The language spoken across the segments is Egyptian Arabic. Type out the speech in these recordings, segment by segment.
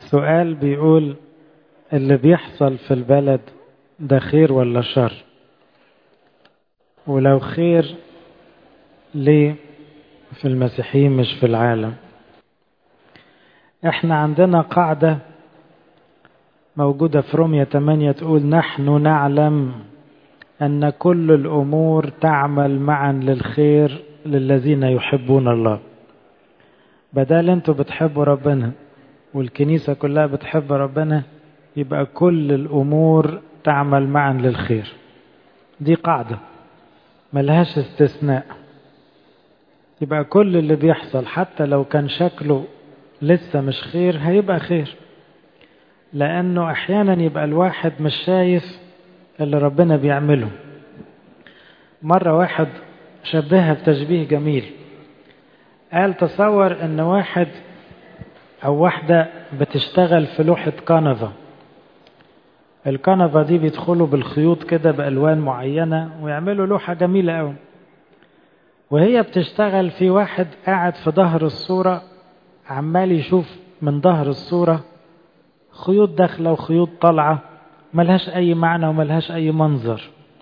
سؤال بيقول اللي بيحصل في البلد ده خير ولا شر ولو خير ليه في المسيحيين مش في العالم احنا عندنا قاعدة موجودة في رومية 8 تقول نحن نعلم أن كل الأمور تعمل معا للخير للذين يحبون الله بدل انتوا بتحبوا ربنا والكنيسة كلها بتحب ربنا يبقى كل الأمور تعمل معا للخير دي قاعدة ملهاش استثناء يبقى كل اللي بيحصل حتى لو كان شكله لسه مش خير هيبقى خير لأنه أحيانا يبقى الواحد مش شايف اللي ربنا بيعمله مرة واحد شبهها بتشبيه جميل قال تصور ان واحد او واحدة بتشتغل في لوحة كنفة الكنفة دي بيدخلوا بالخيوط كده بألوان معينة ويعملوا لوحة جميلة قوي وهي بتشتغل في واحد قاعد في ظهر الصورة عمال يشوف من ظهر الصورة خيوط داخلة وخيوط طالعة ملهاش أي معنى وملهاش أي منظر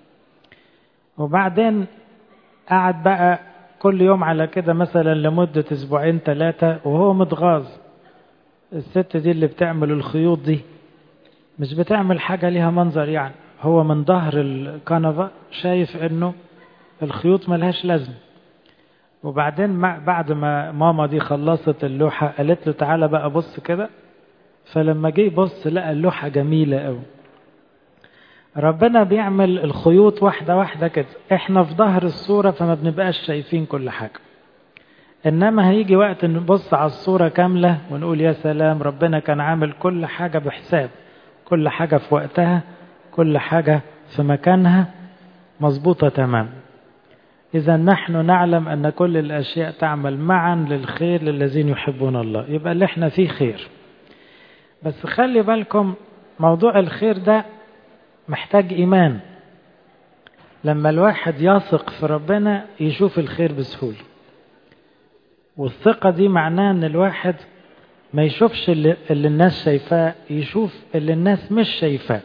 وبعدين قعد بقى كل يوم على كده مثلا لمدة أسبوعين ثلاثة وهو متغاظ الست دي اللي بتعمل الخيوط دي مش بتعمل حاجة ليها منظر يعني هو من ظهر الكنفة شايف انه الخيوط ملهاش لازم وبعدين بعد ما ماما دي خلصت اللوحة قالت له تعالى بقى بص كده فلما جه يبص لقى اللوحة جميلة قوي ربنا بيعمل الخيوط واحدة واحدة كده احنا في ظهر الصورة فما بنبقاش شايفين كل حاجة انما هيجي وقت نبص على الصورة كاملة ونقول يا سلام ربنا كان عامل كل حاجة بحساب كل حاجة في وقتها كل حاجة في مكانها مظبوطة تمام إذا نحن نعلم أن كل الأشياء تعمل معا للخير للذين يحبون الله يبقى اللي احنا فيه خير بس خلي بالكم موضوع الخير ده محتاج إيمان لما الواحد يثق في ربنا يشوف الخير بسهولة والثقة دي معناها أن الواحد ما يشوفش اللي, اللي الناس شايفاه يشوف اللي الناس مش شايفاه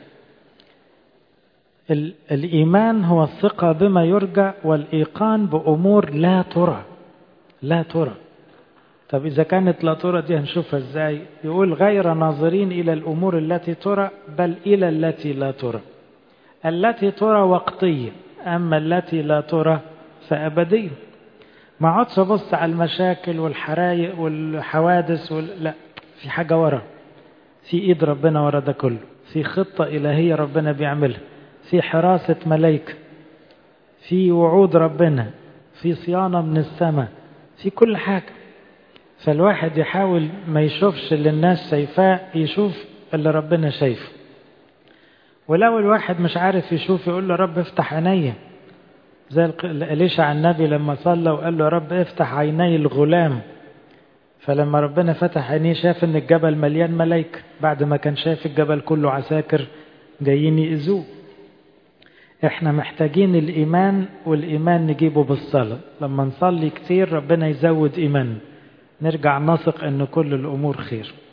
الإيمان هو الثقة بما يرجى والإيقان بأمور لا ترى لا ترى طب إذا كانت لا ترى دي هنشوفها إزاي يقول غير ناظرين إلى الأمور التي ترى بل إلى التي لا ترى التي ترى وقتية أما التي لا ترى فأبدية ما عدش أبص على المشاكل والحرايق والحوادث وال... لا في حاجة ورا في إيد ربنا ورا ده كله في خطة إلهية ربنا بيعملها في حراسة ملايكة في وعود ربنا في صيانة من السماء في كل حاجة فالواحد يحاول ما يشوفش اللي الناس شايفاه يشوف اللي ربنا شايفه ولو الواحد مش عارف يشوف يقول له رب افتح عينيا زي إليشع النبي لما صلى وقال له رب افتح عيني الغلام فلما ربنا فتح عينيه شاف ان الجبل مليان ملايكة بعد ما كان شايف الجبل كله عساكر جايين يأذوه احنا محتاجين الإيمان والإيمان نجيبه بالصلاة لما نصلي كتير ربنا يزود إيمان نرجع نثق ان كل الأمور خير